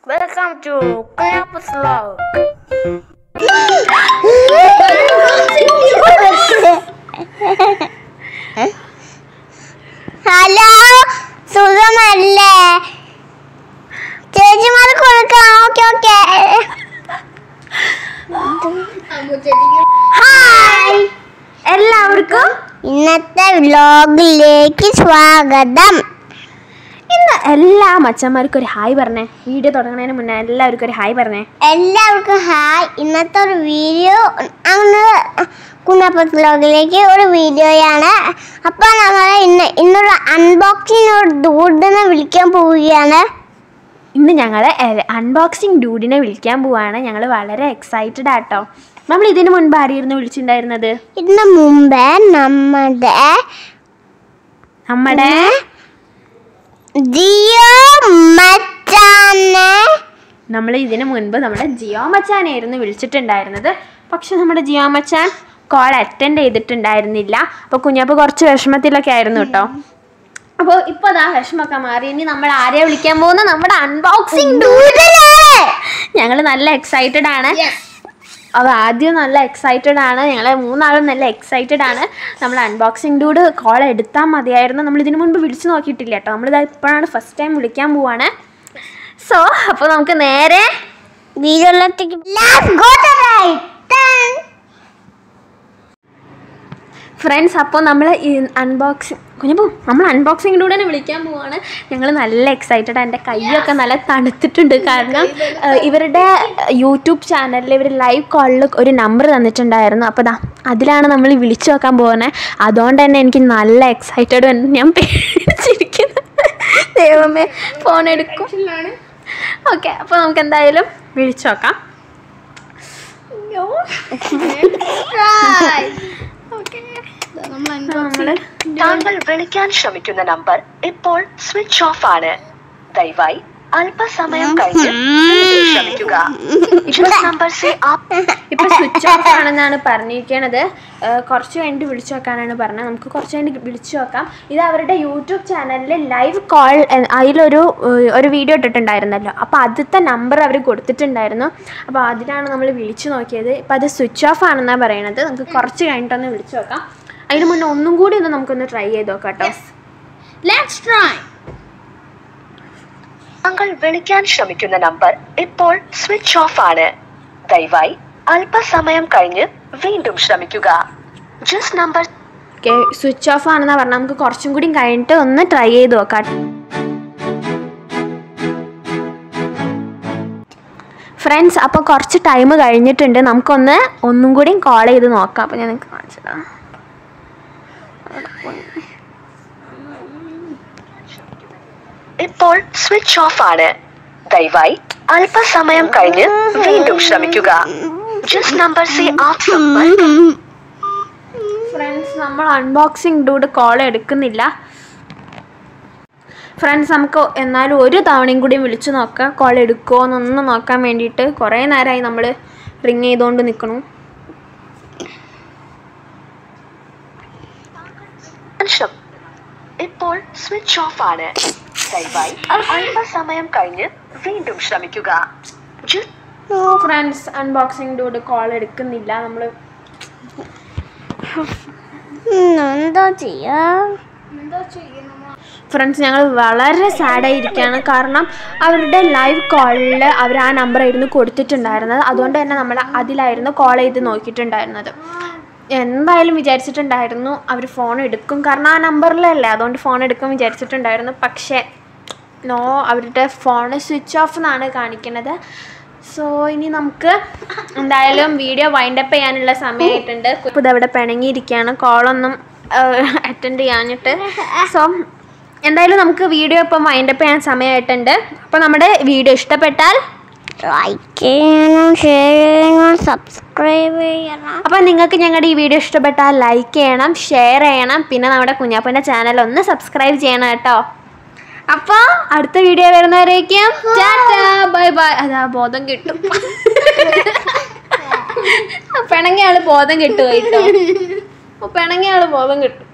Welcome to Campus Log. Hello സുഖമല്ലേ ചേച്ചിമാർ കൊടുക്കാം ഓക്കെ ഓക്കെ ഹായ് എല്ലാവർക്കും ഇന്നത്തെ വ്ലോഗിലേക്ക് സ്വാഗതം ഇന്ന് എല്ലാ മച്ചന്മാർക്കും ഒരു ഹായ് പറഞ്ഞേ വീഡിയോ തുടങ്ങുന്നതിന് മുന്നേ എല്ലാവർക്കും ഒരു ഹായ് പറഞ്ഞേ എല്ലാവർക്കും ഹായ് ഇന്നത്തെ ഒരു വീഡിയോ അങ്ങനെ കുന്നപ്പത്ത് വ്ലോഗിലേക്ക് ഒരു വീഡിയോയാണ് അപ്പോൾ നമ്മൾ ഇന്ന് ഇന്നൊരു അൺബോക്സിങ് ഒരു ദൂഡിനെ വിളിക്കാൻ പോവുകയാണ് ഇന്ന് ഞങ്ങൾ അൺബോക്സിങ് ഡൂഡിനെ വിളിക്കാൻ പോവാണ് ഞങ്ങൾ വളരെ എക്സൈറ്റഡ് ആട്ടോ നമ്മൾ ഇതിനു മുൻപ് ആരെയായിരുന്നു വിളിച്ചിട്ടുണ്ടായിരുന്നത് ഇതിന് മുമ്പ് നമ്മുടെ നമ്മുടെ ജിയോ മച്ചാനെ നമ്മൾ ഇതിനു മുൻപ് നമ്മുടെ ജിയോ മച്ചാനായിരുന്നു വിളിച്ചിട്ടുണ്ടായിരുന്നത് പക്ഷെ നമ്മുടെ ജിയോ മച്ചാൻ കോൾ അറ്റൻഡ് ചെയ്തിട്ടുണ്ടായിരുന്നില്ല അപ്പോൾ കുഞ്ഞാപ്പ് കുറച്ച് വിഷമത്തിലൊക്കെ ആയിരുന്നു കേട്ടോ അപ്പോൾ ഇപ്പോൾ അതാ വിഷമമൊക്കെ മാറി ഇനി നമ്മൾ ആരെയാ വിളിക്കാൻ പോകുന്നത് നമ്മുടെ അൺബോക്സിംഗ് ഞങ്ങൾ നല്ല എക്സൈറ്റഡ് ആണ് അത് ആദ്യം നല്ല എക്സൈറ്റഡ് ആണ് ഞങ്ങൾ മൂന്നാളും നല്ല എക്സൈറ്റഡ് ആണ് നമ്മൾ അൺബോക്സിംഗ് ഡൂഡ് കോൾ എടുത്താൽ മതിയായിരുന്നു നമ്മൾ ഇതിനു മുൻപ് വിളിച്ചു നോക്കിയിട്ടില്ല കേട്ടോ നമ്മളിത് ഇപ്പോഴാണ് ഫസ്റ്റ് ടൈം വിളിക്കാൻ പോവാണ് സോ അപ്പോൾ നമുക്ക് നേരെ വീഡിയോയിലേക്ക് let's go to right friends അപ്പോൾ നമ്മൾ ഈ അൺബോക്സിങ് കുഞ്ഞപ്പോ നമ്മൾ അൺബോക്സിങ്ങിലൂടെ തന്നെ വിളിക്കാൻ പോവാണ് ഞങ്ങൾ നല്ല എക്സൈറ്റഡ് എൻ്റെ കൈയൊക്കെ നല്ല തണുത്തിട്ടുണ്ട് കാരണം ഏഹ്, ഇവരുടെ യൂട്യൂബ് ചാനലിൽ ഇവർ ലൈവ് കോളിൽ ഒരു നമ്പർ തന്നിട്ടുണ്ടായിരുന്നു അപ്പോൾ ദാ അതിലാണ് നമ്മൾ വിളിച്ചു നോക്കാൻ പോകുന്നത് അതുകൊണ്ട് തന്നെ എനിക്ക് നല്ല എക്സൈറ്റഡ് ഞാൻ പേടിച്ചിരിക്കുന്നു ദൈവമേ ഫോൺ എടുക്കും ഓക്കെ അപ്പോൾ നമുക്ക് എന്തായാലും വിളിച്ചു നോക്കാം അയ്യോ നമ്മൾ താങ്കൾ വിളിക്കാൻ ശ്രമിക്കുന്ന നമ്പർ ഇപ്പോൾ സ്വിച്ച് ഓഫ് ആണ് ദയവായി അല്പസമയം കഴിഞ്ഞ് വീണ്ടും ശ്രമിക്കുക जिस नंबर से आप ഇപ്പൊ സ്വിച്ച് ഓഫ് ആണെന്നാണ് പറഞ്ഞിരിക്കണത് ഏഹ് കുറച്ച് കഴിഞ്ഞിട്ട് വിളിച്ചു നോക്കാനാണ് പറഞ്ഞത് നമുക്ക് കുറച്ച് കഴിഞ്ഞിട്ട് വിളിച്ചു നോക്കാം ഇത് അവരുടെ യൂട്യൂബ് ചാനലിൽ ലൈവ് കോൾ അതിലൊരു ഏഹ് ഒരു വീഡിയോ ഇട്ടിട്ടുണ്ടായിരുന്നല്ലോ അപ്പോൾ ആദ്യത്തെ നമ്പർ അവർ കൊടുത്തിട്ടുണ്ടായിരുന്നു അപ്പോൾ അതിലാണ് നമ്മൾ വിളിച്ചു നോക്കിയത് ഇപ്പം അത് സ്വിച്ച് ഓഫ് ആണെന്നാണ് പറയണത് നമുക്ക് കുറച്ച് കഴിഞ്ഞിട്ടൊന്ന് വിളിച്ചു നോക്കാം അതിന് മുന്നേ ഒന്നും കൂടി ഒന്ന് നമുക്കൊന്ന് ട്രൈ ചെയ്ത് നോക്കാം കേട്ടോ ലെറ്റ്സ് ട്രൈ താങ്കൾ വിളിക്കാൻ ശ്രമിക്കുന്ന നമ്പർ ഇപ്പോൾ സ്വിച്ച് ഓഫ് ആണ് ദയവായി അല്പസമയം കഴിഞ്ഞ് വീണ്ടും ശ്രമിക്കുക ജിസ് നമ്പർ ഓക്കെ സ്വിച്ച് ഓഫ് ആണെന്നാ പറഞ്ഞാൽ നമുക്ക് കുറച്ചും കൂടി കഴിഞ്ഞിട്ട് ഒന്ന് ട്രൈ ചെയ്ത് നോക്കാം ഫ്രണ്ട്സ് അപ്പോൾ കുറച്ച് ടൈം കഴിഞ്ഞിട്ടുണ്ട് നമുക്കൊന്ന് ഒന്നും കൂടി കോൾ ചെയ്ത് നോക്കാം അപ്പോൾ ഞാൻ നിങ്ങൾക്ക് കാണിച്ചതാ ഇപ്പോൾ സ്വിച്ച് ഓഫ് ആണ് ദയവായി അല്പസമയം കഴിഞ്ഞ് വീണ്ടും ശ്രമിക്കുക ജിസ് നമ്പർ സെ ആപ് संपर्क ഫ്രണ്ട്സ് നമ്മൾ അൺബോക്സിങ് ഡൂഡ് കോൾ എടുക്കുന്നില്ല ഫ്രണ്ട്സ് നമുക്ക് എന്നാലും ഒരു തവണയും കൂടി വിളിച്ചു നോക്കാം കോൾ എടുക്കുമോ എന്നൊന്ന് നോക്കാൻ വേണ്ടിയിട്ട് കുറേ നേരമായി നമ്മൾ റിങ് ചെയ്തുകൊണ്ട് നിൽക്കണു ശ്രം- ഇപ്പോൾ സ്വിച്ച് ഓഫ് ആണ് ദയവായി അല്പസമയം കഴിഞ്ഞ് വീണ്ടും ശ്രമിക്കുക ജിസ് ഫ്രണ്ട്സ് അൺബോക്സിംഗ് ഡൂഡ് കോൾ എടുക്കുന്നില്ല നമ്മൾ എന്താ ചെയ്യാ ഫ്രണ്ട്സ് ഞങ്ങൾ വളരെ സാഡായിരിക്കുകയാണ് കാരണം അവരുടെ ലൈവ് കോളിൽ അവർ ആ നമ്പർ ആയിരുന്നു കൊടുത്തിട്ടുണ്ടായിരുന്നത് അതുകൊണ്ട് തന്നെ നമ്മൾ അതിലായിരുന്നു കോൾ ചെയ്ത് നോക്കിയിട്ടുണ്ടായിരുന്നത് എന്തായാലും വിചാരിച്ചിട്ടുണ്ടായിരുന്നു അവർ ഫോൺ എടുക്കും കാരണം ആ നമ്പറിലല്ലേ അതുകൊണ്ട് ഫോൺ എടുക്കും വിചാരിച്ചിട്ടുണ്ടായിരുന്നു പക്ഷേ നോ അവരുടെ ഫോൺ സ്വിച്ച് ഓഫ് എന്നാണ് കാണിക്കുന്നത് സോ ഇനി നമുക്ക് എന്തായാലും വീഡിയോ വൈൻഡപ്പ് ചെയ്യാനുള്ള സമയമായിട്ടുണ്ട് ഇപ്പോൾ ഇതവിടെ പിണങ്ങിയിരിക്കുകയാണ് കോളൊന്നും അറ്റൻഡ് ചെയ്യാഞ്ഞിട്ട് സോ എന്തായാലും നമുക്ക് വീഡിയോ ഇപ്പം വൈൻഡപ്പ് ചെയ്യാൻ സമയമായിട്ടുണ്ട് അപ്പോൾ നമ്മുടെ വീഡിയോ ഇഷ്ടപ്പെട്ടാൽ ലൈക്ക് ചെയ്യണം ഷെയർ ചെയ്യണം സബ്സ്ക്രൈബ് ചെയ്യണം അപ്പോൾ നിങ്ങൾക്ക് ഞങ്ങളുടെ ഈ വീഡിയോ ഇഷ്ടപ്പെട്ടാൽ ലൈക്ക് ചെയ്യണം ഷെയർ ചെയ്യണം പിന്നെ നമ്മുടെ കുഞ്ഞാപ്പൻ്റെ ചാനൽ ഒന്ന് സബ്സ്ക്രൈബ് ചെയ്യണം കേട്ടോ അപ്പോൾ അടുത്ത വീഡിയോ വരുന്നവരേക്കും ബൈ ബൈ അതാ ബോധം കിട്ടും പിണങ്ങിയ ആള് ബോധം കിട്ടും കേട്ടോ പിണങ്ങിയ ആള് ബോധം കിട്ടും